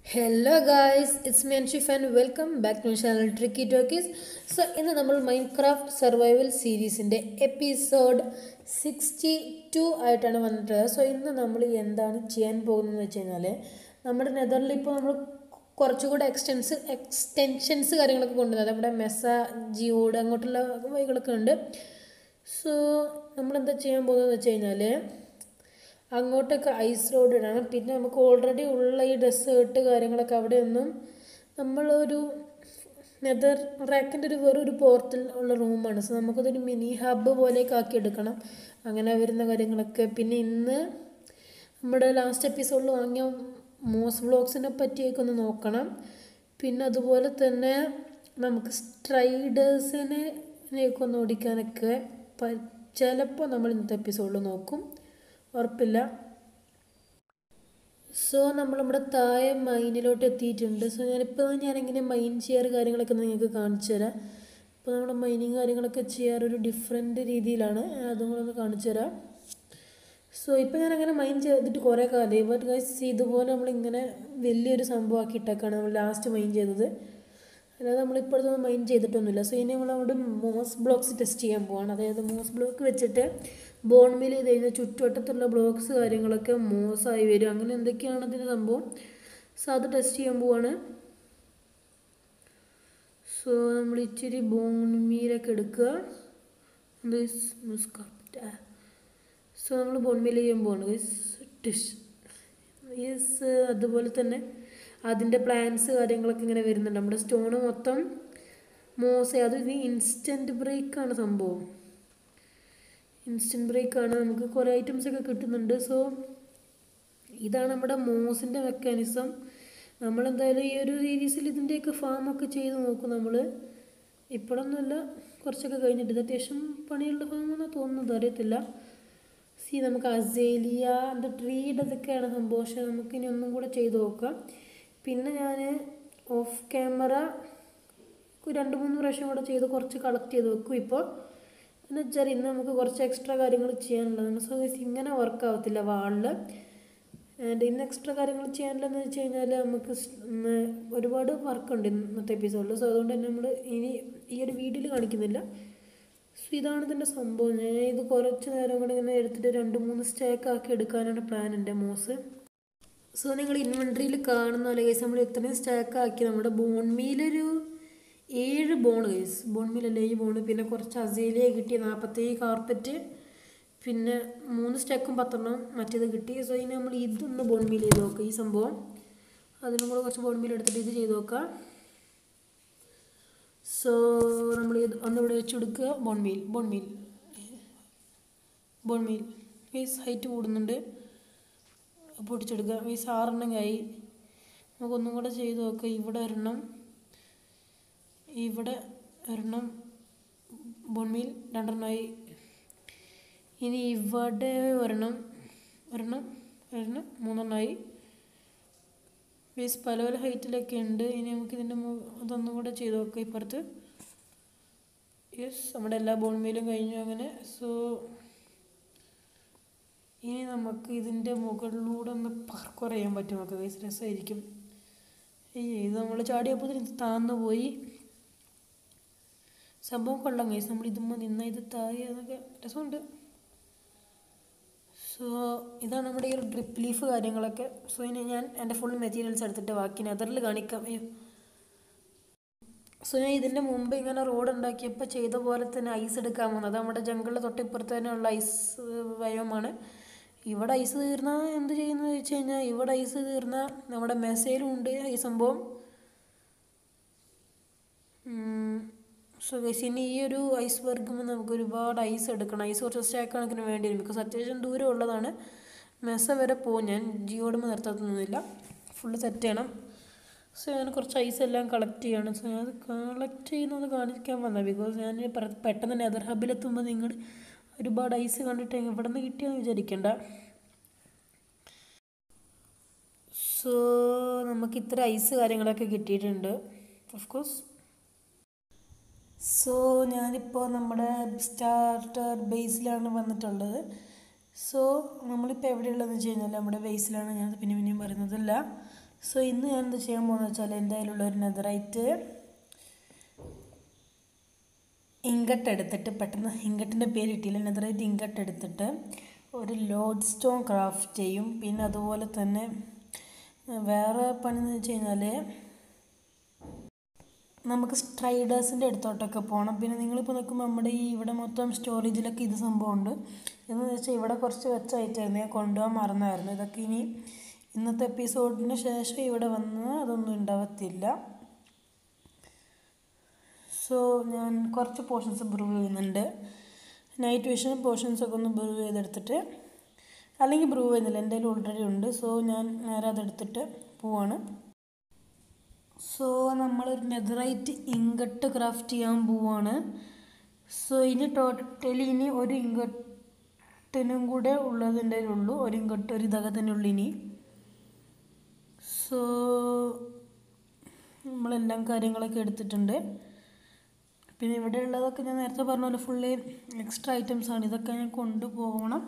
hello guys it's മീൻ ഷിഫ് and welcome back to channel tricky talkies so ഇന്ന് നമ്മൾ മൈൻക്രാഫ്റ്റ് സർവൈവൽ സീരീസിൻ്റെ എപ്പിസോഡ് സിക്സ്റ്റി ടു ആയിട്ടാണ് വന്നിട്ടുള്ളത് സോ ഇന്ന് നമ്മൾ എന്താണ് ചെയ്യാൻ പോകുന്നതെന്ന് വെച്ച് കഴിഞ്ഞാൽ നമ്മുടെ നെതറിൽ ഇപ്പോൾ നമ്മൾ കുറച്ചുകൂടെ എക്സ്റ്റെൻസ് എക്സ്റ്റെൻഷൻസ് കാര്യങ്ങളൊക്കെ കൊണ്ടുവന്നത് അവിടെ മെസ്സ ജിയോഡ് അങ്ങോട്ടുള്ള വഴികളൊക്കെ ഉണ്ട് സോ നമ്മളെന്താ ചെയ്യാൻ പോകുന്നതെന്ന് വെച്ച് കഴിഞ്ഞാൽ അങ്ങോട്ടൊക്കെ ഐസ് റോഡ് ഇടണം പിന്നെ നമുക്ക് ഓൾറെഡി ഉള്ള ഈ ഡെസേർട്ട് കാര്യങ്ങളൊക്കെ അവിടെ ഒന്നും നമ്മളൊരു നെതർ റാക്കിൻ്റെ ഒരു വെറൊരു പോർട്ടൽ ഉള്ള റൂമാണ് സോ നമുക്കതൊരു മിനി ഹബ്ബ് പോലെയൊക്കെ ആക്കി എടുക്കണം അങ്ങനെ വരുന്ന കാര്യങ്ങളൊക്കെ പിന്നെ ഇന്ന് നമ്മുടെ ലാസ്റ്റ് എപ്പിസോഡിൽ വാങ്ങിയ മോസ് വ്ളോഗ്സിനെ പറ്റിയൊക്കെ ഒന്ന് നോക്കണം പിന്നെ അതുപോലെ തന്നെ നമുക്ക് സ്ട്രൈഡേഴ്സിനെ ഒക്കെ ഒന്ന് ഓടിക്കാനൊക്കെ ചിലപ്പോൾ നമ്മൾ ഇന്നത്തെ എപ്പിസോഡിൽ നോക്കും ഉറപ്പില്ല സോ നമ്മൾ നമ്മുടെ താഴെ മൈനിലോട്ട് എത്തിയിട്ടുണ്ട് സോ ഞാനിപ്പോൾ ഞാനെങ്ങനെ മൈൻ ചെയ്യാറ് കാര്യങ്ങളൊക്കെ നിങ്ങൾക്ക് കാണിച്ചു തരാം ഇപ്പോൾ നമ്മുടെ മൈനിങ് കാര്യങ്ങളൊക്കെ ചെയ്യാറ് ഒരു ഡിഫറെൻറ്റ് രീതിയിലാണ് അതും കൂടെ ഒന്ന് കാണിച്ചു തരാം സോ ഇപ്പോൾ ഞാനങ്ങനെ മൈൻ ചെയ്തിട്ട് കുറേ കാലമായി ബട്ട് ഗൈസ് ഇതുപോലെ നമ്മളിങ്ങനെ വലിയൊരു സംഭവമാക്കി ഇട്ടേക്കാണ് നമ്മൾ ലാസ്റ്റ് മൈൻ ചെയ്തത് അല്ലാതെ നമ്മളിപ്പോഴത്തെ മൈൻ ചെയ്തിട്ടൊന്നുമില്ല സോ ഇനി നമ്മൾ അവിടെ മോസ് ബ്ലോക്സ് ടെസ്റ്റ് ചെയ്യാൻ പോവാണ് അതായത് മോസ് ബ്ലോക്ക് വെച്ചിട്ട് ബോൺ മിൽ ചെയ്ത് കഴിഞ്ഞാൽ ചുറ്റുവട്ടത്തുള്ള ബ്ലോക്സ് കാര്യങ്ങളൊക്കെ മോസായി വരും അങ്ങനെ എന്തൊക്കെയാണ് അതിൻ്റെ സംഭവം സോ അത് ടെസ്റ്റ് ചെയ്യാൻ പോവാണ് സോ നമ്മൾ ഇച്ചിരി ബോൺ മീലൊക്കെ എടുക്കുക സോ നമ്മൾ ബോൺ മീൽ ചെയ്യാൻ പോവാണ് ഡിഷ് യെസ് അതുപോലെ തന്നെ അതിൻ്റെ പ്ലാൻസ് കാര്യങ്ങളൊക്കെ ഇങ്ങനെ വരുന്നുണ്ട് നമ്മുടെ സ്റ്റോണ് മൊത്തം മോസ അത് ഇത് ഇൻസ്റ്റൻറ്റ് ബ്രേക്കാണ് സംഭവം ഇൻസ്റ്റൻറ്റ് ബ്രേക്കാണ് നമുക്ക് കുറേ ഐറ്റംസ് ഒക്കെ കിട്ടുന്നുണ്ട് സോ ഇതാണ് നമ്മുടെ മോസിൻ്റെ മെക്കാനിസം നമ്മളെന്തായാലും ഈ ഒരു സീരീസിൽ ഇതിൻ്റെയൊക്കെ ഫാമൊക്കെ ചെയ്ത് നോക്കും നമ്മൾ ഇപ്പോഴൊന്നുമല്ല കുറച്ചൊക്കെ കഴിഞ്ഞിട്ട് ഇത് അത്യാവശ്യം പണിയുള്ള ഫാമെന്നാണ് തോന്നുന്നത് അറിയത്തില്ല സി നമുക്ക് അസേലിയ എന്താ ട്രീയുടെ ഇതൊക്കെയാണ് സംഭവം പക്ഷേ നമുക്കിനി ഒന്നും കൂടെ ചെയ്ത് നോക്കാം പിന്നെ ഞാൻ ഓഫ് ക്യാമറ രണ്ട് മൂന്ന് പ്രാവശ്യം കൂടെ ചെയ്ത് കുറച്ച് കളക്ട് ചെയ്ത് വെക്കും ഇപ്പോൾ എന്ന് വെച്ചാൽ ഇന്ന് നമുക്ക് കുറച്ച് എക്സ്ട്രാ കാര്യങ്ങൾ ചെയ്യാനുള്ളതാണ് സോ ഇങ്ങനെ വർക്ക് ആവത്തില്ല വാളിൽ ആൻഡ് ഇന്ന് എക്സ്ട്രാ കാര്യങ്ങൾ ചെയ്യാനുള്ളതെന്ന് വെച്ച് കഴിഞ്ഞാൽ നമുക്ക് ഒരുപാട് വർക്കുണ്ട് ഇന്നത്തെ എപ്പിസോഡിൽ സോ അതുകൊണ്ട് തന്നെ നമ്മൾ ഇനി ഈ ഒരു വീഡിയോയിൽ കാണിക്കുന്നില്ല സോ ഇതാണ് ഇതിൻ്റെ സംഭവം ഞാൻ ഇത് കുറച്ച് നേരം കൂടെ ഇങ്ങനെ എടുത്തിട്ട് രണ്ട് മൂന്ന് സ്റ്റേക്ക് ആക്കി എടുക്കാനാണ് പ്ലാൻ എൻ്റെ മോസ് സോ നിങ്ങൾ ഇൻവെൻട്രിയിൽ കാണുന്ന പോലെ കേസ് നമ്മൾ ഇത്രയും സ്റ്റാക്ക് ആക്കി നമ്മുടെ ബോൺ മീലൊരു ഏഴ് ബോൺ കേസ് ബോൺ മീലല്ല ഏഴ് ബോൺ പിന്നെ കുറച്ച് അസേലിയ കിട്ടി നാൽപ്പത്തേഴ് കാർപ്പറ്റ് പിന്നെ മൂന്ന് സ്റ്റെക്കും പത്തെണ്ണം മറ്റേത് കിട്ടി സോ ഇനി നമ്മൾ ഇതൊന്ന് ബോൺ മീൽ ചെയ്ത് നോക്കാം ഈ സംഭവം അതിനും കൂടെ കുറച്ച് ബോൺ മീൽ എടുത്തിട്ട് ഇത് ചെയ്ത് നോക്കാം സോ നമ്മൾ ഇത് ഒന്നിവിടെ വെച്ച് കൊടുക്കുക bone meal bone meal bone meal case height കൂടുന്നുണ്ട് പൊടിച്ചെടുക്കുക ഈ സാറെണ്ണങ്ങായി നമുക്കൊന്നും കൂടെ ചെയ്ത് നോക്കാം ഇവിടെ ഒരെണ്ണം ഇവിടെ ഒരെണ്ണം ബോൺമീൽ രണ്ടെണ്ണമായി ഇനി ഇവിടെ ഒരെണ്ണം ഒരെണ്ണം ഒരെണ്ണം മൂന്നെണ്ണമായി ബേസ് പല പല ഹൈറ്റിലൊക്കെ ഉണ്ട് ഇനി നമുക്ക് ഇതിൻ്റെ അതൊന്നും കൂടെ ചെയ്ത് നോക്കാം ഇപ്പുറത്ത് യെസ് നമ്മുടെ എല്ലാ ബോൺമീലും കഴിഞ്ഞു അങ്ങനെ സോ ഇനി നമുക്ക് ഇതിൻ്റെ മുകളിലൂടെ ഒന്ന് പാർക്കർ ചെയ്യാൻ പറ്റും നമുക്ക് വയസ്സ് രസമായിരിക്കും ഇത് നമ്മൾ ചാടിയപ്പോൾ ഇത് താന്നു പോയി സംഭവം കൊള്ളാം കൈസ് നമ്മൾ ഇതുമ്പോൾ നിന്ന ഇത് താഴെ എന്നൊക്കെ രസമുണ്ട് സോ ഇതാണ് നമ്മുടെ ഈ ഒരു ഡ്രിപ്പ് ലീഫ് കാര്യങ്ങളൊക്കെ സോ ഇനി ഞാൻ എൻ്റെ ഫുൾ മെറ്റീരിയൽസ് എടുത്തിട്ട് ബാക്കി നെതറിൽ കാണിക്കാം അയ്യോ സോ ഞാൻ ഇതിൻ്റെ മുമ്പ് ഇങ്ങനെ റോഡ് ഉണ്ടാക്കിയപ്പോൾ ചെയ്ത പോലെ തന്നെ ഐസ് എടുക്കാൻ വന്നത് നമ്മുടെ ജംഗിളിൽ തൊട്ടിപ്പുറത്ത് തന്നെയുള്ള ഐസ് വയമാണ് ഇവിടെ ഐസ് തീർന്നാൽ എന്ത് ചെയ്യുന്നത് വെച്ച് കഴിഞ്ഞാൽ ഇവിടെ ഐസ് തീർന്നാൽ നമ്മുടെ മെസ്സേലും ഉണ്ട് ഈ സംഭവം സോ ഗൈസ് ഇനി ഈ ഒരു ഐസ് വർക്കുമ്പോൾ നമുക്ക് ഒരുപാട് ഐസ് എടുക്കണം ഐസ് കുറച്ച് സ്റ്റാക്ക് കണക്കിന് വേണ്ടി വരും ബിക്കോസ് അത്യാവശ്യം ദൂരം ഉള്ളതാണ് മെസ്സ വരെ പോകും ഞാൻ ജിയോടുമ്പോൾ നിർത്താത്തൊന്നുമില്ല ഫുള്ള് സെറ്റ് ചെയ്യണം സോ ഞാൻ കുറച്ച് ഐസ് എല്ലാം കളക്ട് ചെയ്യണം സോ ഞാൻ അത് കളക്ട് ചെയ്യുന്നത് കാണിക്കാൻ വന്നത് ബിക്കോസ് ഞാൻ പെട്ടെന്ന് നെതർ ഹബിലെത്തുമ്പോൾ നിങ്ങൾ ഒരുപാട് ഐസ് കണ്ടിട്ട് എവിടെ നിന്ന് കിട്ടിയെന്ന് വിചാരിക്കണ്ട സോ നമുക്ക് ഇത്ര ഐസ് കാര്യങ്ങളൊക്കെ കിട്ടിയിട്ടുണ്ട് ഓഫ് കോഴ്സ് സോ ഞാനിപ്പോൾ നമ്മുടെ സ്റ്റാർട്ടർ ബേസിലാണ് വന്നിട്ടുള്ളത് സോ നമ്മളിപ്പോൾ എവിടെയുള്ളതെന്ന് വെച്ച് കഴിഞ്ഞാൽ നമ്മുടെ ബേസിലാണ് ഞാൻ പിന്നെ പിന്നെയും പറയുന്നതല്ല സോ ഇന്ന് ഞാൻ എന്ത് ചെയ്യാൻ പോകുന്നത് വെച്ചാൽ എന്തായാലും ഉള്ള ഒരു നെതറൈറ്റ് ഇങ്കട്ട് എടുത്തിട്ട് പെട്ടെന്ന് ഇങ്കട്ടിൻ്റെ പേര് കിട്ടിയില്ല നെതറൈറ്റ് ഇങ്കട്ട് എടുത്തിട്ട് ഒരു ലോഡ് സ്റ്റോൺ ക്രാഫ്റ്റ് ചെയ്യും പിന്നെ അതുപോലെ തന്നെ വേറെ പണി എന്ന് വെച്ച് കഴിഞ്ഞാൽ നമുക്ക് സ്ട്രൈഡേഴ്സിൻ്റെ അടുത്തോട്ടൊക്കെ പോകണം പിന്നെ നിങ്ങളിപ്പോൾ നോക്കുമ്പോൾ നമ്മുടെ ഈ ഇവിടെ മൊത്തം സ്റ്റോറേജിലൊക്കെ ഇത് സംഭവമുണ്ട് എന്ന് വെച്ചാൽ ഇവിടെ കുറച്ച് വെച്ച ഐറ്റമായിരുന്നു ഞാൻ കൊണ്ടുപോകാൻ മറന്നായിരുന്നു ഇതൊക്കെ ഇനി ഇന്നത്തെ എപ്പിസോഡിന് ശേഷം ഇവിടെ വന്ന് അതൊന്നും ഉണ്ടാവത്തില്ല സോ ഞാൻ കുറച്ച് പോർഷൻസ് ബ്രൂവ് ചെയ്യുന്നുണ്ട് നൈറ്റ് വിഷൻ പോർഷൻസ് ഒക്കെ ഒന്ന് ബ്രൂവ് ചെയ്തെടുത്തിട്ട് അല്ലെങ്കിൽ ബ്രൂവ് ചെയ്യുന്നില്ല എൻ്റെ കയ്യിൽ ഓൾറെഡി ഉണ്ട് സോ ഞാൻ നേരെ അതെടുത്തിട്ട് പോവാണ് സോ നമ്മളൊരു നെതറൈറ്റ് ഇങ്കട്ട് ക്രാഫ്റ്റ് ചെയ്യാൻ പോവാണ് സോ ഇനി ടോട്ടലി ഇനി ഒരു ഇങ്കട്ടിനും കൂടെ ഉള്ളതിൻ്റെ ഉള്ളൂ ഒരു ഇങ്കട്ട് ഒരു ഇതൊക്കെ തന്നെ ഉള്ളു ഇനി സോ നമ്മളെല്ലാം കാര്യങ്ങളൊക്കെ എടുത്തിട്ടുണ്ട് പിന്നെ ഇവിടെ ഉള്ളതൊക്കെ ഞാൻ നേരത്തെ പറഞ്ഞ പോലെ ഫുള്ളി എക്സ്ട്രാ ഐറ്റംസ് ആണ് ഇതൊക്കെ ഞാൻ കൊണ്ടുപോകണം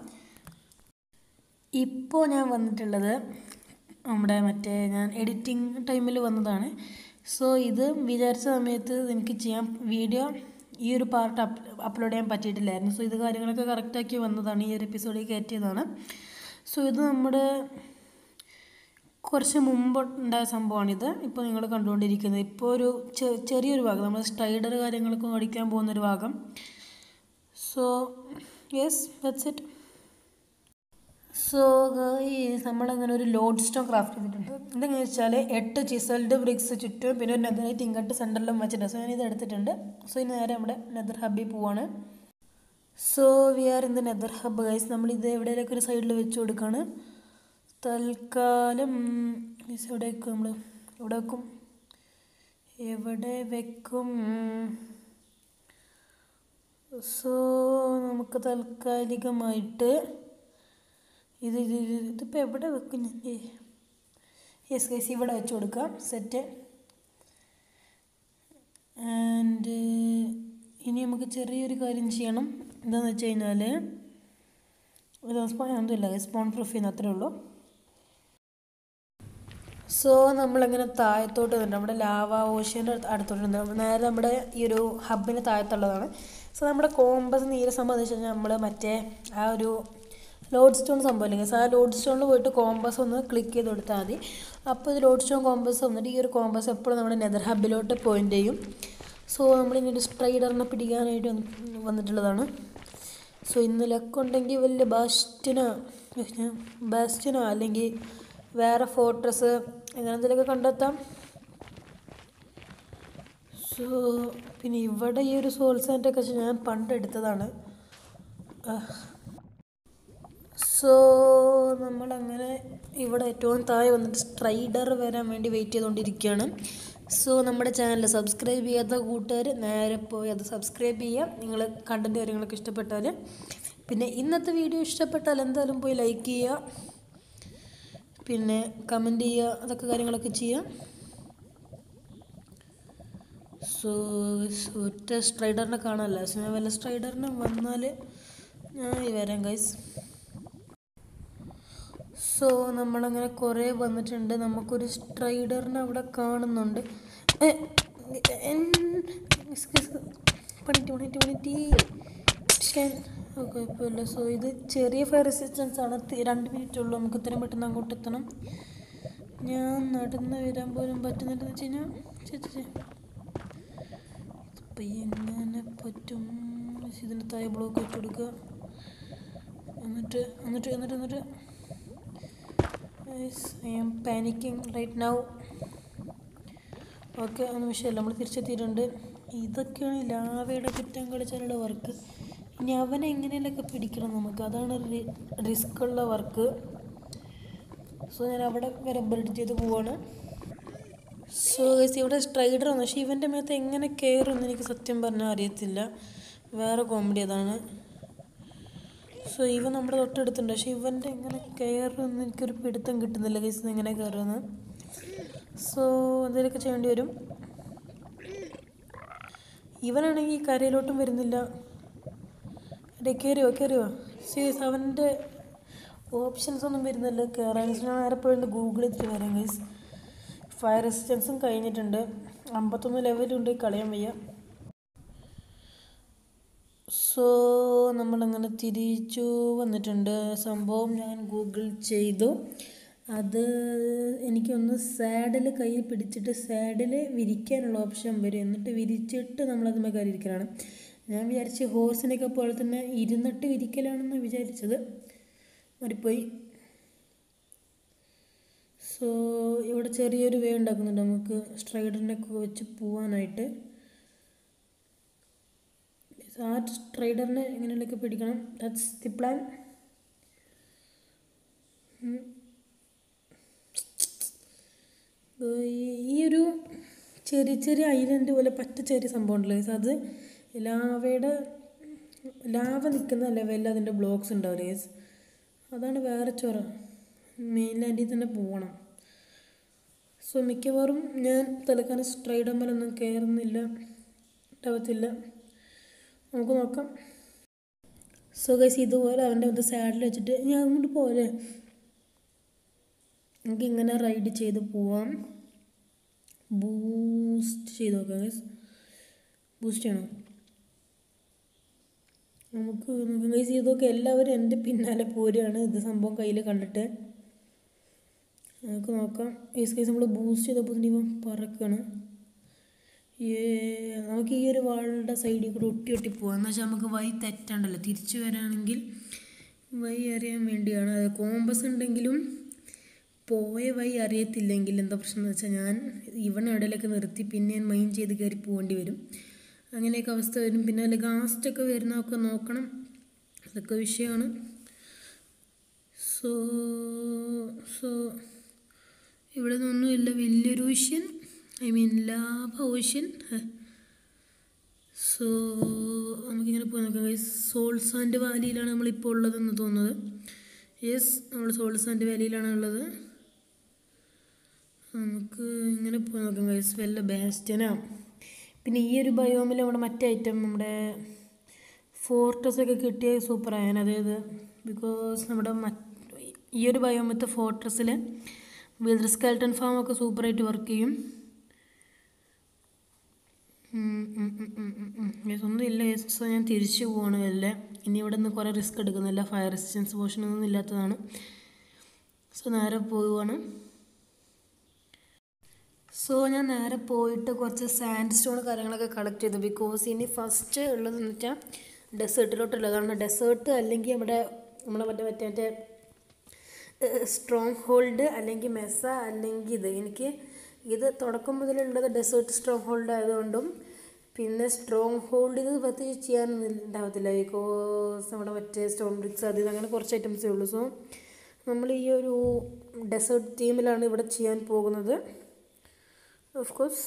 ഇപ്പോൾ ഞാൻ വന്നിട്ടുള്ളത് നമ്മുടെ മറ്റേ ഞാൻ എഡിറ്റിംഗ് ടൈമിൽ വന്നതാണ് സോ ഇത് വിചാരിച്ച സമയത്ത് എനിക്ക് ചെയ്യാൻ വീഡിയോ ഈ ഒരു പാർട്ട് അപ് അപ്ലോഡ് ചെയ്യാൻ പറ്റിയിട്ടില്ലായിരുന്നു സോ ഇത് കാര്യങ്ങളൊക്കെ കറക്റ്റാക്കി വന്നതാണ് ഈ ഒരു എപ്പിസോഡിൽ കയറ്റിയതാണ് സോ ഇത് നമ്മുടെ കുറച്ച് മുമ്പ് ഉണ്ടായ സംഭവമാണിത് ഇപ്പോൾ നിങ്ങൾ കണ്ടുകൊണ്ടിരിക്കുന്നത് ഇപ്പോൾ ഒരു ചെറിയൊരു ഭാഗം നമ്മൾ സ്ട്രൈഡർ കാര്യങ്ങളൊക്കെ ഓടിക്കാൻ പോകുന്നൊരു ഭാഗം so yes that's it so നമ്മളങ്ങനെ ഒരു ലോഡ് സ്റ്റോൺ ക്രാഫ്റ്റ് ചെയ്തിട്ടുണ്ട് എന്തെന്ന് വെച്ചാൽ എട്ട് ചിസൽഡ് ബ്രിക്സ് ചുറ്റും പിന്നെ ഒരു നെതറൈറ്റ് ഇങ്ങോട്ട് സെൻറ്ററിലും വെച്ചിട്ടുണ്ട് സോ ഞാനിത് എടുത്തിട്ടുണ്ട് സോ ഇനി നേരെ നമ്മുടെ നെതർ ഹബ്ബിൽ പോവാണ് so we are in the nether hub guys നമ്മളിത് എവിടെയൊക്കെ ഒരു സൈഡിൽ വെച്ച് കൊടുക്കുകയാണ് തൽക്കാലം എവിടെ വെക്കും നമ്മൾ എവിടെ വെക്കും എവിടെ വെക്കും സോ നമുക്ക് താൽക്കാലികമായിട്ട് ഇത് ഇത് ഇതിപ്പോൾ എവിടെ വെക്കും ഞാൻ യെസ് ഗൈസ് ഇവിടെ വെച്ച് കൊടുക്കാം സെറ്റ് ആൻഡ് ഇനി നമുക്ക് ചെറിയൊരു കാര്യം ചെയ്യണം എന്താണെന്ന് വെച്ച് കഴിഞ്ഞാൽ ഒരു സ്പോൺ ഒന്നുമില്ല സ്പോൺ പ്രൂഫ് ചെയ്യുന്ന അത്രേ ഉള്ളൂ സോ നമ്മളങ്ങനെ താഴത്തോട്ട് വന്നിട്ട് നമ്മുടെ ലാവ ഓഷ്യൻ്റെ അടുത്തോട്ട് നേരെ നമ്മുടെ ഈ ഒരു ഹബിന് താഴത്തുള്ളതാണ് സോ നമ്മുടെ കോമ്പസ് നീരെ സംബന്ധിച്ച് കഴിഞ്ഞാൽ നമ്മൾ മറ്റേ ആ ഒരു ലോഡ് സ്റ്റോൺ സംഭവം അല്ലെങ്കിൽ ആ ലോഡ് സ്റ്റോണിൽ പോയിട്ട് കോമ്പസ് ഒന്ന് ക്ലിക്ക് ചെയ്ത് കൊടുത്താൽ മതി അപ്പോൾ ഇത് ലോഡ് സ്റ്റോൺ കോമ്പസ് വന്നിട്ട് ഈ ഒരു കോമ്പസ് എപ്പോഴും നമ്മുടെ നെതർ ഹബിലോട്ട് പോയിൻ്റ് ചെയ്യും സോ നമ്മളിങ്ങനെ ഒരു സ്ട്രൈഡറിനെ പിടിക്കാനായിട്ട് വന്നിട്ടുള്ളതാണ് സോ ഇന്ന് ലക്കുണ്ടെങ്കിൽ വലിയ ബാസ്റ്റിനോ ബാസ്റ്റിനോ അല്ലെങ്കിൽ വേറെ ഫോർട്രസ് അങ്ങനെ എന്തെങ്കിലുമൊക്കെ കണ്ടെത്താം സോ പിന്നെ ഇവിടെ ഈ ഒരു സോൾ സാൻഡൊക്കെ ഞാൻ പണ്ട് എടുത്തതാണ് സോ നമ്മളങ്ങനെ ഇവിടെ ഏറ്റവും താഴെ വന്നിട്ട് സ്ട്രൈഡർ വരാൻ വേണ്ടി വെയിറ്റ് ചെയ്തുകൊണ്ടിരിക്കുകയാണ് സോ നമ്മുടെ ചാനൽ സബ്സ്ക്രൈബ് ചെയ്യാത്ത കൂട്ടുകാർ നേരെ പോയി അത് സബ്സ്ക്രൈബ് ചെയ്യുക നിങ്ങൾ കണ്ടൻറ്റ് കാര്യങ്ങളൊക്കെ ഇഷ്ടപ്പെട്ടാൽ പിന്നെ ഇന്നത്തെ വീഡിയോ ഇഷ്ടപ്പെട്ടാൽ എന്തായാലും പോയി ലൈക്ക് ചെയ്യുക പിന്നെ കമൻറ്റ് ചെയ്യുക അതൊക്കെ കാര്യങ്ങളൊക്കെ ചെയ്യുക സോ ഒറ്റ സ്ട്രൈഡറിനെ കാണാമല്ല സോ ഞാൻ വല്ല സ്ട്രൈഡറിനെ വന്നാൽ ഞാൻ വരാം ഗൈസ് സോ നമ്മളങ്ങനെ കുറേ വന്നിട്ടുണ്ട് നമുക്കൊരു സ്ട്രൈഡറിനെ അവിടെ കാണുന്നുണ്ട് പണിറ്റി പണിറ്റി പണിറ്റി കുഴപ്പമില്ല സോ ഇത് ചെറിയ ഫയർ റെസിസ്റ്റൻസ് ആണ് രണ്ട് മിനിറ്റ് ഉള്ളൂ നമുക്ക് ഇത്രയും പെട്ടെന്ന് അങ്ങോട്ട് എത്തണം ഞാൻ നടന്ന് വരാൻ പോലും പറ്റുന്നില്ലെന്ന് വെച്ച് കഴിഞ്ഞാൽ ചേച്ചി ഇപ്പം എങ്ങനെ പറ്റും ഇതിന് താഴെ ബ്ലോക്ക് വെച്ച് കൊടുക്കുക എന്നിട്ട് എന്നിട്ട് എന്നിട്ട് എന്നിട്ട് I am panicking right now okay ഒന്നും വിഷയമല്ല നമ്മൾ തിരിച്ചെത്തിയിട്ടുണ്ട് ഇതൊക്കെയാണ് ലാവയുടെ കുറ്റം കളിച്ചാലുള്ള വർക്ക് ഇനി അവനെ എങ്ങനെയൊക്കെ പിടിക്കണം നമുക്ക് അതാണ് റിസ്ക് ഉള്ള വർക്ക് സോ ഞാൻ അവിടെ വരെ ബ്രിഡ് ചെയ്ത് പോവാണ് സോ ഇവിടെ സ്ട്രൈഡർ വന്നു പക്ഷേ ഇവൻ്റെ മേത്ത് എങ്ങനെ കയറുമെന്ന് എനിക്ക് സത്യം പറഞ്ഞാൽ അറിയത്തില്ല വേറെ കോമഡി അതാണ് സോ ഇവൻ നമ്മുടെ തൊട്ടടുത്തുണ്ട് പക്ഷേ ഇവൻ്റെ എങ്ങനെ കയറുമെന്ന് എനിക്കൊരു പിടുത്തം കിട്ടുന്നില്ല കേസ് എങ്ങനെ കയറുമെന്ന് സോ എന്തെങ്കിലുമൊക്കെ ചെയ്യേണ്ടി വരും ഇവനാണെങ്കിൽ കരയിലോട്ടും വരുന്നില്ല എടേ കയറിയോ കയറിയോ സീരിയസ് അവൻ്റെ ഓപ്ഷൻസ് ഒന്നും വരുന്നില്ല കയറാൻ ഞാൻ നേരെ പോയി ഗൂഗിൾ ചെയ്തിട്ട് വരാം ഗൈസ് ഫയർ റെസിസ്റ്റൻസും കഴിഞ്ഞിട്ടുണ്ട് അമ്പത്തൊന്ന് ലെവലുണ്ട് കളയാൻ വയ്യ സോ നമ്മളങ്ങനെ തിരിച്ചു വന്നിട്ടുണ്ട് സംഭവം ഞാൻ ഗൂഗിൾ ചെയ്തു അത് എനിക്കൊന്ന് സാഡിൽ കയ്യിൽ പിടിച്ചിട്ട് സാഡിൽ വിരിക്കാനുള്ള ഓപ്ഷൻ വരും എന്നിട്ട് വിരിച്ചിട്ട് നമ്മളതുമ്മേ കയറി ഇരിക്കലാണ് ഞാൻ വിചാരിച്ച് ഹോഴ്സിനൊക്കെ പോലെ തന്നെ ഇരുന്നിട്ട് വിരിക്കലാണെന്ന് വിചാരിച്ചത് മറിപ്പോയി സോ ഇവിടെ ചെറിയൊരു വേ ഉണ്ടാക്കുന്നുണ്ട് നമുക്ക് സ്ട്രൈഡറിനൊക്കെ വെച്ച് പോവാനായിട്ട് ആ സ്ട്രൈഡറിനെ എങ്ങനെയൊക്കെ പിടിക്കണം ദാറ്റ്സ് ദി പ്ലാൻ ഈ ഒരു ചെറിയ ചെറിയ ഐലൻഡ് പോലെ പറ്റ ചെറിയ സംഭവം ഉണ്ടല്ലോ അത് ലാവയുടെ ലാവ നിൽക്കുന്ന ലെവലിൽ അതിൻ്റെ ബ്ലോക്സ് ഉണ്ടാവില്ലേ ഗൈസ് അതാണ് വേറെ ചൊറ മെയിൻലാൻഡിൽ തന്നെ പോകണം സോ മിക്കവാറും ഞാൻ തലക്കാലം സ്ട്രൈഡമ്മലൊന്നും കയറുന്നില്ല ഉണ്ടാവത്തില്ല നമുക്ക് നോക്കാം സോ ഗൈസ് ഇതുപോലെ അവൻ്റെ മറ്റേ സാഡിൽ വെച്ചിട്ട് ഞാൻ അങ്ങോട്ട് പോലെ നമുക്ക് ഇങ്ങനെ റൈഡ് ചെയ്ത് പോവാം ബൂസ്റ്റ് ചെയ്ത് നോക്കാം ഗൈസ് ബൂസ്റ്റ് ചെയ്യണം നമുക്ക് നമുക്ക് ഗൈസ് ചെയ്ത് നോക്കാം എല്ലാവരും എൻ്റെ പിന്നാലെ പോരുകയാണ് ഇത് സംഭവം കയ്യിൽ കണ്ടിട്ട് നമുക്ക് നോക്കാം ഗൈസ് ഗൈസ് നമ്മൾ ബൂസ്റ്റ് ചെയ്തപ്പോൾ തന്നെ ഇവൻ പറക്കുകയാണ് നമുക്ക് ഈ ഒരു വാളുടെ സൈഡിൽ കൂടെ ഒട്ടി ഒട്ടി പോകാം എന്ന് വെച്ചാൽ നമുക്ക് വഴി തെറ്റാണ്ടല്ലോ തിരിച്ചു വരാണെങ്കിൽ വഴി അറിയാൻ വേണ്ടിയാണ് അത് കോമ്പസ് ഉണ്ടെങ്കിലും പോയ വഴി അറിയത്തില്ലെങ്കിൽ എന്താ പ്രശ്നം എന്ന് വെച്ചാൽ ഞാൻ ഇവനെ ഇടയിലൊക്കെ നിർത്തി പിന്നെ ഞാൻ മൈൻഡ് ചെയ്ത് കയറി പോകേണ്ടി വരും അങ്ങനെയൊക്കെ അവസ്ഥ വരും പിന്നെ അതിൽ ഗാസ്റ്റൊക്കെ വരുന്നതൊക്കെ നോക്കണം അതൊക്കെ വിഷയമാണ് സോ സോ ഇവിടെ നിന്നൊന്നുമില്ല വലിയൊരു ഓഷ്യൻ ഐ മീൻ ലാഭ ഓഷ്യൻ സോ നമുക്കിങ്ങനെ പോയി നോക്കാം സോൾസ് ആൻഡ് വാലിയിലാണ് നമ്മളിപ്പോൾ ഉള്ളതെന്ന് തോന്നുന്നത് യെസ് നമ്മൾ സോൾസ് ആൻഡ് വാലിയിലാണ് ഉള്ളത് നമുക്ക് ഇങ്ങനെ പോയി നോക്കാം ഗൈസ് വല്ല ബാസ്റ്റനാ പിന്നെ ഈ ഒരു ബയോമിൽ നമ്മുടെ മറ്റേ ഐറ്റം നമ്മുടെ ഫോർട്ടസ് ഒക്കെ കിട്ടിയ സൂപ്പറായാണ് അതായത് ബിക്കോസ് നമ്മുടെ ഈ ഒരു ബയോമത്തെ ഫോർട്രസ്സിൽ വിൽഡർ സ്കെൽട്ടൺ ഫാം ഒക്കെ സൂപ്പറായിട്ട് വർക്ക് ചെയ്യും ഒന്നും ഇല്ല സോ ഞാൻ തിരിച്ചു പോവാണ് വല്ല ഇനി ഇവിടെ നിന്ന് കുറേ റിസ്ക് എടുക്കുന്നില്ല ഫയർ റെസിസ്റ്റൻസ് പോർഷനൊന്നും ഇല്ലാത്തതാണ് സോ നേരെ പോവുകയാണ് സോ ഞാൻ നേരെ പോയിട്ട് കുറച്ച് സാൻഡ് സ്റ്റോൺ കാര്യങ്ങളൊക്കെ കളക്ട് ചെയ്തു ബിക്കോസ് ഇനി ഫസ്റ്റ് ഉള്ളതെന്ന് വെച്ചാൽ ഡെസേർട്ടിലോട്ടുള്ളതാണ് ഡെസേർട്ട് അല്ലെങ്കിൽ നമ്മുടെ നമ്മളെ മറ്റേ മറ്റേ മറ്റേ സ്ട്രോങ് ഹോൾഡ് അല്ലെങ്കിൽ മെസ്സ അല്ലെങ്കിൽ ഇത് എനിക്ക് ഇത് തുടക്കം മുതലുള്ളത് ഡെസേർട്ട് സ്ട്രോങ് ഹോൾഡ് ആയതുകൊണ്ടും പിന്നെ സ്ട്രോങ് ഹോൾഡ് ഇത് പ്രത്യേകിച്ച് ചെയ്യാനൊന്നും ഉണ്ടാവത്തില്ല ബിക്കോസ് നമ്മുടെ മറ്റേ സ്റ്റോൺ ബ്രിക്സ് അത് ഇത് അങ്ങനെ കുറച്ച് ഐറ്റംസേ ഉള്ളൂ സോ നമ്മൾ ഈ ഒരു ഡെസേർട്ട് തീമിലാണ് ഇവിടെ ചെയ്യാൻ പോകുന്നത് ഓഫ് കോഴ്സ്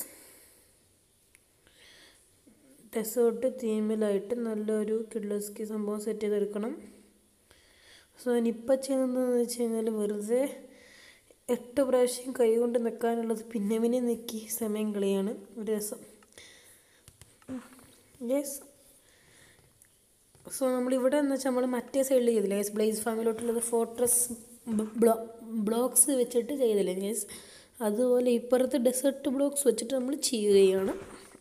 ഡെസേർട്ട് തീമിലായിട്ട് നല്ലൊരു കിഡ്ലസ്കി സംഭവം സെറ്റ് ചെയ്തെടുക്കണം സോ ഞാനിപ്പോൾ ചെയ്യുന്നതെന്ന് വെച്ച് കഴിഞ്ഞാൽ വെറുതെ എട്ട് പ്രാവശ്യം കൈ കൊണ്ട് നിൽക്കാനുള്ളത് പിന്നെ പിന്നെ നിൽക്കി സമയം കളിയാണ് ഒരു രസം യെസ് സോ നമ്മളിവിടെ എന്ന് വെച്ചാൽ നമ്മൾ മറ്റേ സൈഡിൽ ചെയ്തില്ല യെസ് ബ്ലേസ് ഫാമിലോട്ടുള്ളത് ഫോർട്രസ് ബ്ലോ ബ്ലോക്സ് വെച്ചിട്ട് ചെയ്തില്ലേ യെസ് അതുപോലെ ഇപ്പുറത്ത് ഡെസേർട്ട് ബ്ലോക്സ് വെച്ചിട്ട് നമ്മൾ ചെയ്യുകയാണ്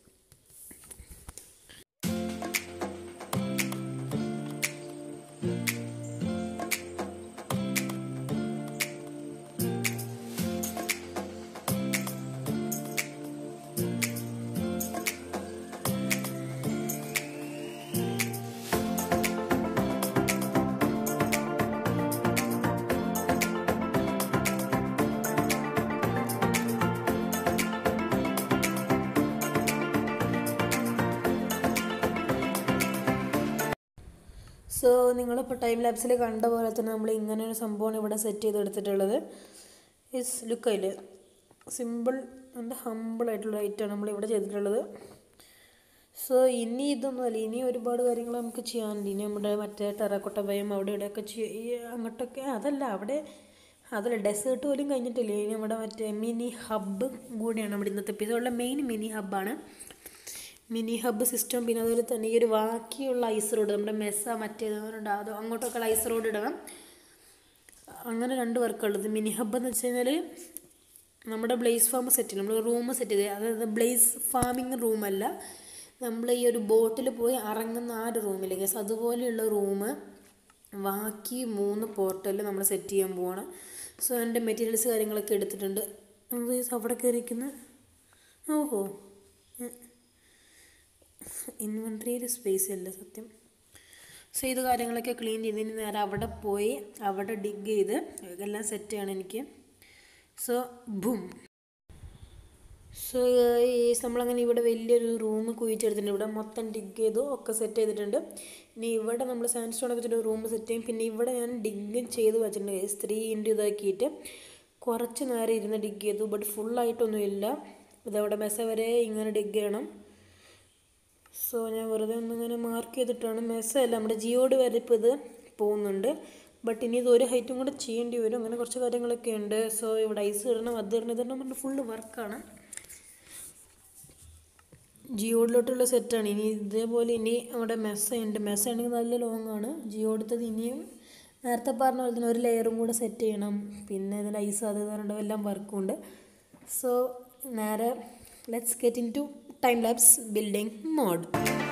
സോ നിങ്ങളിപ്പോൾ ടൈം ലാപ്സിൽ കണ്ട പോലെ തന്നെ നമ്മൾ ഇങ്ങനെ ഒരു സംഭവമാണ് ഇവിടെ സെറ്റ് ചെയ്തെടുത്തിട്ടുള്ളത് ഇസ് ലുക്കയിൽ സിമ്പിൾ ആൻഡ് ഹമ്പിൾ ആയിട്ടുള്ള ഐറ്റമാണ് നമ്മൾ ഇവിടെ ചെയ്തിട്ടുള്ളത് സോ ഇനി ഇതൊന്നുമല്ല ഇനി ഒരുപാട് കാര്യങ്ങൾ നമുക്ക് ചെയ്യാനുണ്ട് ഇനി നമ്മുടെ മറ്റേ ടെറാക്കൊട്ട ഭയം അവിടെ ഇവിടെയൊക്കെ ചെയ്യ- ഈ അങ്ങോട്ടൊക്കെ അതല്ല അവിടെ അതല്ല ഡെസേർട്ട് പോലും കഴിഞ്ഞിട്ടില്ല ഇനി നമ്മുടെ മറ്റേ മിനി ഹബ്ബ് കൂടിയാണ് നമ്മുടെ ഇന്നത്തെ എപ്പിസോഡിലെ മെയിൻ മിനി ഹബ്ബാണ് മിനി ഹബ്ബ് സിസ്റ്റം പിന്നെ അതുപോലെ തന്നെ ഈ ഒരു ബാക്കിയുള്ള ഐസ് റോഡ് നമ്മുടെ മെസ്സ മറ്റേതുണ്ട് അത് അങ്ങോട്ടൊക്കെ ഐസ് റോഡ് ഇടണം അങ്ങനെ രണ്ട് വർക്കുള്ളത് മിനി ഹബ്ബ് എന്ന് വെച്ച് കഴിഞ്ഞാൽ നമ്മുടെ ബ്ലേസ് ഫാം സെറ്റ് ചെയ്യും നമ്മൾ റൂം സെറ്റ് ചെയ്ത് അതായത് ബ്ലേസ് ഫാമിംഗ് റൂമല്ല നമ്മൾ ഈ ഒരു ബോട്ടിൽ പോയി ഇറങ്ങുന്ന ആ ഒരു റൂമിൽ ഗസ് അതുപോലെയുള്ള റൂം ബാക്കി മൂന്ന് പോർട്ടൽ നമ്മൾ സെറ്റ് ചെയ്യാൻ പോവാണ് സോ എൻ്റെ മെറ്റീരിയൽസ് കാര്യങ്ങളൊക്കെ എടുത്തിട്ടുണ്ട് ഗൈസ് അവിടെ കയറിയിരിക്കുന്ന ഓഹോ ഇൻവെൻട്രിയിൽ സ്പേസ് ഇല്ല സത്യം സോ ഇത് കാര്യങ്ങളൊക്കെ ക്ലീൻ ചെയ്തതിന് നേരെ അവിടെ പോയി അവിടെ ഡിഗ് ചെയ്ത് എല്ലാം സെറ്റ് ചെയ്യണം എനിക്ക് സോ ബും സോ നമ്മളങ്ങനെ ഇവിടെ വലിയൊരു റൂം കുഴിച്ചെടുത്തിട്ടുണ്ട് ഇവിടെ മൊത്തം ഡിഗ് ചെയ്തു ഒക്കെ സെറ്റ് ചെയ്തിട്ടുണ്ട് ഇനി ഇവിടെ നമ്മൾ സാൻഡ് സ്റ്റോൺ ഒക്കെ വെച്ചിട്ട് റൂം സെറ്റ് ചെയ്യും പിന്നെ ഇവിടെ ഞാൻ ഡിഗ് ചെയ്ത് വെച്ചിട്ടുണ്ട് ഗൈസ് ത്രീ ഇൻറ്റു ഇതാക്കിയിട്ട് കുറച്ച് നേരം ഇരുന്ന് ഡിഗ് ചെയ്തു ബട്ട് ഫുള്ളായിട്ടൊന്നും ഇല്ല ഇതവിടെ മെസ്സ വരെ ഇങ്ങനെ ഡിഗ് ചെയ്യണം സോ ഞാൻ വെറുതെ ഒന്നിങ്ങനെ മാർക്ക് ചെയ്തിട്ടാണ് മെസ്സല്ല നമ്മുടെ ജിയോട് വരെ ഇപ്പോൾ ഇത് പോകുന്നുണ്ട് ബട്ട് ഇനി ഇത് ഒരു ഹൈറ്റും കൂടെ ചെയ്യേണ്ടി വരും അങ്ങനെ കുറച്ച് കാര്യങ്ങളൊക്കെ ഉണ്ട് സോ ഇവിടെ ഐസ് ഇടണം അത് ഇടണം ഇതെല്ലാം പറഞ്ഞ് ഫുള്ള് വർക്കാണ് ജിയോഡിലോട്ടുള്ള സെറ്റാണ് ഇനി ഇതേപോലെ ഇനി അവിടെ മെസ്സ ഉണ്ട് മെസ്സ ആണെങ്കിൽ നല്ല ലോങ് ആണ് ജിയോ എടുത്തത് ഇനിയും നേരത്തെ പറഞ്ഞ പോലെ തന്നെ ഒരു ലെയറും കൂടെ സെറ്റ് ചെയ്യണം പിന്നെ ഇതിൽ ഐസ് അത് പറഞ്ഞ എല്ലാം വർക്കും ഉണ്ട് സോ നേരെ let's get into Time Labs building mode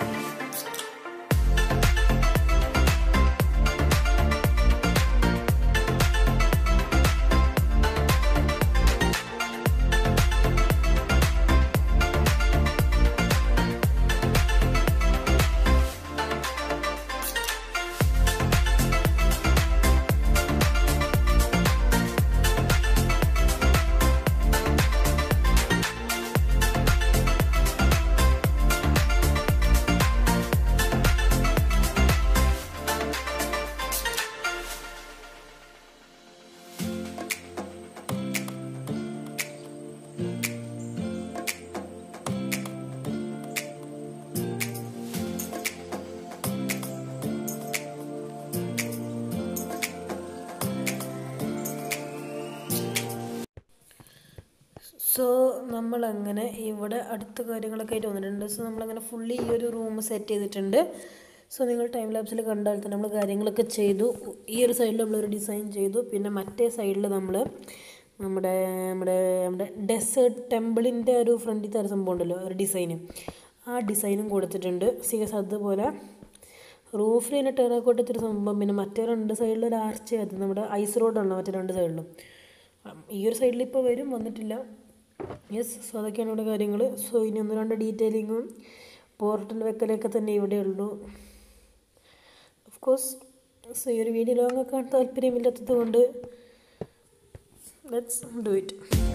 so നമ്മളങ്ങനെ ഇവിടെ അടുത്ത കാര്യങ്ങളൊക്കെ ആയിട്ട് വന്നിട്ടുണ്ട് സോ നമ്മളങ്ങനെ ഫുള്ളി ഈ ഒരു റൂം സെറ്റ് ചെയ്തിട്ടുണ്ട് സോ നിങ്ങൾ ടൈം ലാബ്സിൽ കണ്ടാൽ തന്നെ നമ്മൾ കാര്യങ്ങളൊക്കെ ചെയ്തു ഈ ഒരു സൈഡിൽ നമ്മളൊരു ഡിസൈൻ ചെയ്തു പിന്നെ മറ്റേ സൈഡിൽ നമ്മൾ നമ്മുടെ നമ്മുടെ നമ്മുടെ ഡെസേർട്ട് ടെമ്പിളിൻ്റെ ഒരു ഫ്രണ്ടിൽ തര സംഭവം ഉണ്ടല്ലോ ഒരു ഡിസൈന് ആ ഡിസൈനും കൊടുത്തിട്ടുണ്ട് സീസ് അതുപോലെ റൂഫിൽ തന്നെ ടെറാക്കോട്ട് ഇത്തിരി സംഭവം പിന്നെ മറ്റേ രണ്ട് സൈഡിൽ ഒരു ആർച്ച് അത് നമ്മുടെ ഐസ് റോഡാണല്ലോ മറ്റേ രണ്ട് സൈഡിലും ഈ ഒരു സൈഡിൽ ഇപ്പോൾ വരും വന്നിട്ടില്ല യെസ് സോ അതൊക്കെയാണ് ഇവിടെ കാര്യങ്ങൾ സോ ഇനി ഒന്ന് രണ്ട് ഡീറ്റെയിലിങ്ങും പോർട്ടൽ വെക്കലൊക്കെ തന്നെ ഇവിടെ ഉള്ളൂ ഓഫ് കോഴ്സ് സോ ഈ ഒരു വീഡിയോ ലോങ് ആക്കാൻ താല്പര്യമില്ലാത്തത് കൊണ്ട് ലെറ്റ്സ് ഡു ഇറ്റ്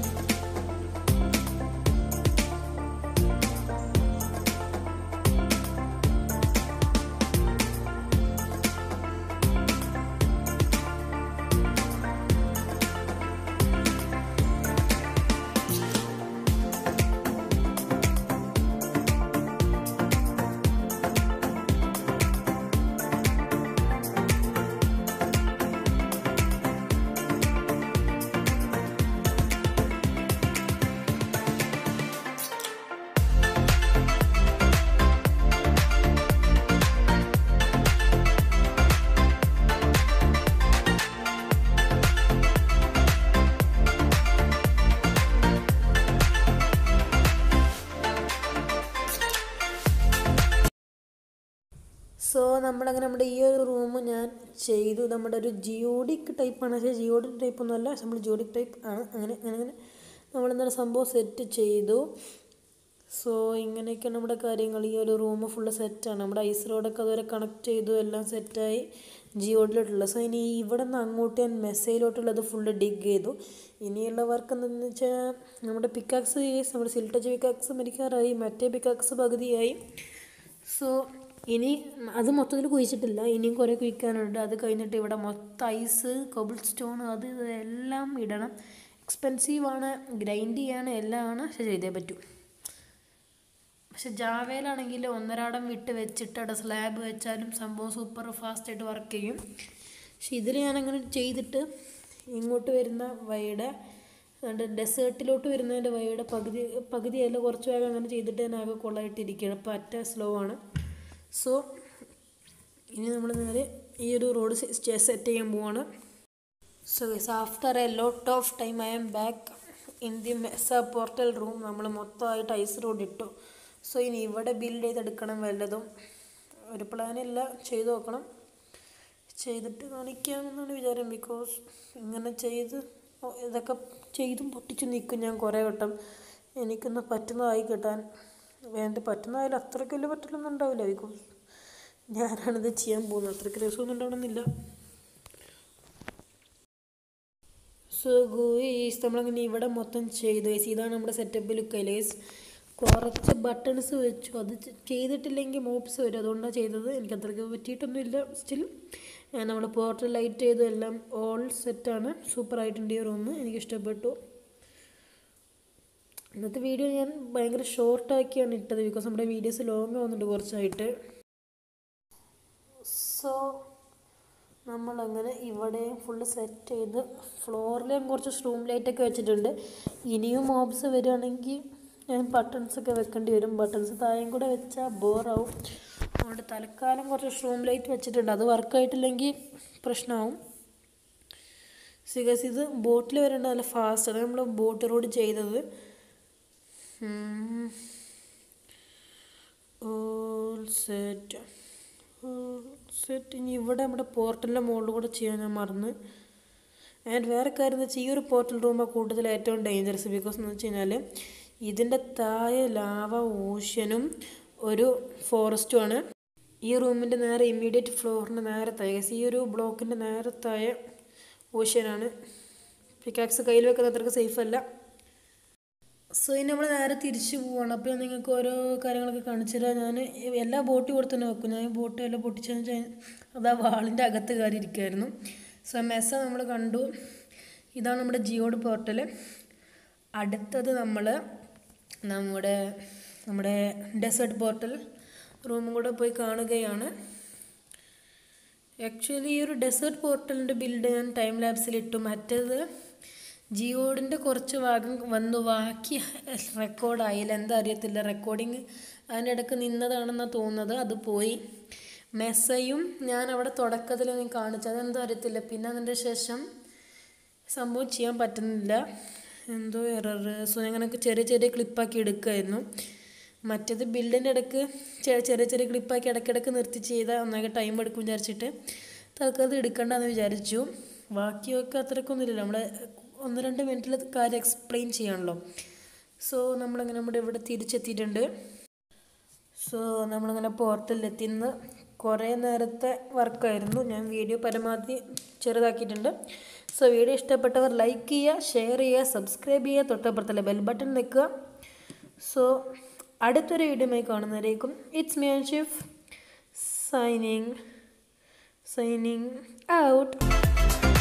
സോ നമ്മളങ്ങനെ നമ്മുടെ ഈ ഒരു റൂം ഞാൻ ചെയ്തു നമ്മുടെ ഒരു ജിയോഡിക് ടൈപ്പാണ് പക്ഷേ ജിയോഡിക് ടൈപ്പ് ഒന്നുമല്ല നമ്മൾ ജിയോഡിക് ടൈപ്പ് ആണ് അങ്ങനെ അങ്ങനെ അങ്ങനെ നമ്മളെന്താണ് സംഭവം സെറ്റ് ചെയ്തു സോ ഇങ്ങനെയൊക്കെയാണ് നമ്മുടെ കാര്യങ്ങൾ ഈ ഒരു റൂം ഫുള്ള് സെറ്റാണ് നമ്മുടെ ഐസ് റോഡൊക്കെ അതുവരെ കണക്ട് ചെയ്തു എല്ലാം സെറ്റായി ജിയോഡിലോട്ടുള്ള സോ ഇനി ഇവിടെ നിന്ന് അങ്ങോട്ട് ഞാൻ മെസ്സയിലോട്ടുള്ളത് ഫുള്ള് ഡിഗ് ചെയ്തു ഇനിയുള്ള വർക്ക് എന്താണെന്ന് വെച്ചാൽ നമ്മുടെ പിക്കാക്സ് നമ്മുടെ സിൽട്ടച്ച് പിക്കാക്സ് മരിക്കാറായി മറ്റേ പിക്കാക്സ് പകുതിയായി സോ ഇനി അത് മൊത്തത്തിൽ കുഴിച്ചിട്ടില്ല ഇനിയും കുറേ കുഴിക്കാനുണ്ട് അത് കഴിഞ്ഞിട്ട് ഇവിടെ മൊത്തം ഐസ് കബിൾ സ്റ്റോൺ അത് ഇത് എല്ലാം ഇടണം എക്സ്പെൻസീവാണ് ഗ്രൈൻഡ് ചെയ്യാണ് എല്ലാം ആണ് പക്ഷെ ചെയ്തേ പറ്റൂ പക്ഷെ ജാവയിലാണെങ്കിൽ ഒന്നരാടം വിട്ട് വെച്ചിട്ട് അവിടെ സ്ലാബ് വെച്ചാലും സംഭവം സൂപ്പർ ഫാസ്റ്റായിട്ട് വർക്ക് ചെയ്യും പക്ഷെ ഇതിൽ ഞാനങ്ങനെ ചെയ്തിട്ട് ഇങ്ങോട്ട് വരുന്ന വഴിയുടെ ഡെസേർട്ടിലോട്ട് വരുന്നതിൻ്റെ വഴിയുടെ പകുതി പകുതിയല്ല കുറച്ച് വേഗം അങ്ങനെ ചെയ്തിട്ട് ഞാൻ ആകെ കൊള്ളായിട്ടിരിക്കുകയാണ് അപ്പോൾ അറ്റ സ്ലോ ആണ് സോ ഇനി നമ്മൾ നേരെ ഈ ഒരു റോഡ് സെറ്റ് ചെയ്യാൻ പോവാണ് so guys after a lot of time I am back in the mesa portal room നമ്മൾ മൊത്തമായിട്ട് ഐസ് റോഡ് ഇട്ടു സോ ഇനി ഇവിടെ ബിൽഡ് ചെയ്തെടുക്കണം വല്ലതും ഒരു പ്ലാനില്ല ചെയ്ത് നോക്കണം ചെയ്തിട്ട് കാണിക്കാമെന്നാണ് വിചാരം ബിക്കോസ് ഇങ്ങനെ ചെയ്ത് ഓ- ഇതൊക്കെ ചെയ്തും പൊട്ടിച്ച് നിൽക്കും ഞാൻ കുറേ വട്ടം എനിക്കൊന്ന് പറ്റുന്നതായി കിട്ടാൻ വേണ്ട പറ്റുന്നതായാലും അത്രയ്ക്ക് വലിയ പറ്റലൊന്നും ഉണ്ടാവില്ല ബിക്കോസ് ഞാനാണിത് ചെയ്യാൻ പോകുന്നത് അത്രയ്ക്ക് രസമൊന്നും ഉണ്ടാവണമെന്നില്ല സോ ഗൂയിസ് നമ്മളങ്ങനെ ഇവിടെ മൊത്തം ചെയ്തു ഗൈസ് ഇതാണ് നമ്മുടെ സെറ്റപ്പ് ലുക്ക് ഗൈസ് കുറച്ച് ബട്ടൺസ് വെച്ചു അത് ചെ- ചെയ്തിട്ടില്ലെങ്കിൽ മോപ്സ് വരും അതുകൊണ്ടാണ് ചെയ്തത് എനിക്ക് അത്രയ്ക്ക് പറ്റിയിട്ടൊന്നുമില്ല സ്റ്റിൽ നമ്മൾ പോർട്ടൽ ലൈറ്റ് ചെയ്തു എല്ലാം ഓൾ സെറ്റാണ് സൂപ്പർ ആയിട്ടുണ്ട് ഈ റൂം എനിക്ക് ഇഷ്ടപ്പെട്ടു ഇന്നത്തെ വീഡിയോ ഞാൻ ഭയങ്കര ഷോർട്ടാക്കിയാണ് ഇട്ടത് ബിക്കോസ് നമ്മുടെ വീഡിയോസ് ലോങ് ആവുന്നുണ്ട് കുറച്ചായിട്ട് സോ നമ്മളങ്ങനെ ഇവിടെ ഫുള്ള് സെറ്റ് ചെയ്ത് ഫ്ലോറിൽ ഞാൻ കുറച്ച് സ്ട്രൂം ലൈറ്റൊക്കെ വെച്ചിട്ടുണ്ട് ഇനിയും മോബ്സ് വരികയാണെങ്കിൽ ഞാൻ ബട്ടൺസ് ഒക്കെ വെക്കേണ്ടി വരും ബട്ടൺസ് താഴെയും കൂടെ വെച്ചാൽ ബോറാവും അതുകൊണ്ട് തൽക്കാലം കുറച്ച് സ്ട്രൂം ലൈറ്റ് വെച്ചിട്ടുണ്ട് അത് വർക്കായിട്ടില്ലെങ്കിൽ പ്രശ്നമാവും സിഗസ് ഇത് ബോട്ടിൽ വരേണ്ട നല്ല ഫാസ്റ്റ് അത് നമ്മൾ ബോട്ട് റോഡ് ചെയ്തത് ഓൾ സെറ്റ് സെറ്റ് ഇനി ഇവിടെ നമ്മുടെ പോർട്ടലിൻ്റെ മുകളിൽ കൂടെ ചെയ്യാൻ ഞാൻ മറന്ന് ആൻഡ് വേറെ കാര്യം എന്ന് വെച്ചാൽ ഈ ഒരു പോർട്ടൽ റൂമാണ് കൂടുതൽ ഏറ്റവും ഡേഞ്ചറസ് ബിക്കോസ് എന്ന് വെച്ച് കഴിഞ്ഞാൽ ഇതിൻ്റെ താഴെ ലാവ ഓഷ്യനും ഒരു ഫോറസ്റ്റുമാണ് ഈ റൂമിൻ്റെ നേരെ ഇമ്മീഡിയറ്റ് ഫ്ലോറിൻ്റെ നേരെ താഴെ ഈ ഒരു ബ്ലോക്കിൻ്റെ നേരെ താഴെ ഓഷ്യനാണ് പിക്കാക്സ് കയ്യിൽ വെക്കുന്ന അത്രയ്ക്ക് സേഫ് അല്ല സോ ഇനി നമ്മൾ നേരെ തിരിച്ചു പോവാണ് അപ്പോൾ ഞാൻ നിങ്ങൾക്ക് ഓരോ കാര്യങ്ങളൊക്കെ കാണിച്ചു തരാം ഞാൻ എല്ലാ ബോട്ടും ഇവിടെ തന്നെ വെക്കും ഞാൻ ബോട്ട് എല്ലാം പൊട്ടിച്ചെന്ന് വെച്ചാൽ അത് ആ വാളിൻ്റെ അകത്ത് കയറി ഇരിക്കുമായിരുന്നു സോ മെസ്സ നമ്മൾ കണ്ടു ഇതാണ് നമ്മുടെ ജിയോഡ് പോർട്ടൽ അടുത്തത് നമ്മൾ നമ്മുടെ നമ്മുടെ ഡെസേർട്ട് പോർട്ടൽ റൂമും കൂടെ പോയി കാണുകയാണ് ആക്ച്വലി ഈ ഒരു ഡെസേർട്ട് പോർട്ടലിൻ്റെ ബിൽഡ് ഞാൻ ടൈം ലാബ്സിൽ ഇട്ടു മറ്റേത് ജിയോഡിൻ്റെ കുറച്ച് ഭാഗം വന്നു ബാക്കി റെക്കോർഡായില്ല എന്താ അറിയത്തില്ല റെക്കോർഡിങ് അതിൻ്റെ ഇടയ്ക്ക് നിന്നതാണെന്നാണ് തോന്നുന്നത് അത് പോയി മെസ്സയും ഞാൻ അവിടെ തുടക്കത്തിൽ ഞാൻ കാണിച്ചു അതെന്തോ അറിയത്തില്ല പിന്നെ അതിൻ്റെ ശേഷം സംഭവം ചെയ്യാൻ പറ്റുന്നില്ല എന്തോ എറർ സോ ഞങ്ങൾക്ക് ചെറിയ ചെറിയ ക്ലിപ്പാക്കി എടുക്കുമായിരുന്നു മറ്റേത് ബിൽഡിൻ്റെ ഇടയ്ക്ക് ചെ- ചെറിയ ചെറിയ ക്ലിപ്പാക്കി ഇടയ്ക്കിടയ്ക്ക് നിർത്തി ചെയ്താൽ ഒന്നാകെ ടൈം എടുക്കും വിചാരിച്ചിട്ട് തൽക്കാലം എടുക്കണ്ടെന്ന് വിചാരിച്ചു ബാക്കിയൊക്കെ അത്രയ്ക്കൊന്നുമില്ല നമ്മൾ ഒന്ന് രണ്ട് മിനിറ്റിൽ കാര്യം എക്സ്പ്ലെയിൻ ചെയ്യാണല്ലോ സോ നമ്മളങ്ങനെ നമ്മുടെ ഇവിടെ തിരിച്ചെത്തിയിട്ടുണ്ട് സോ നമ്മളിങ്ങനെ പോർട്ടലിലെത്തി ഇന്ന് കുറേ നേരത്തെ വർക്കായിരുന്നു ഞാൻ വീഡിയോ പരമാവധി ചെറുതാക്കിയിട്ടുണ്ട് സോ വീഡിയോ ഇഷ്ടപ്പെട്ടവർ ലൈക്ക് ചെയ്യുക ഷെയർ ചെയ്യുക സബ്സ്ക്രൈബ് ചെയ്യുക തൊട്ടപ്പുറത്തുള്ള ബെൽ ബട്ടൺ നിൽക്കുക സോ അടുത്തൊരു വീഡിയോയുമായി കാണുന്നവരേക്കും ഇറ്റ്സ് മി ഷിഫ് സൈനിങ് സൈനിങ് ഔട്ട്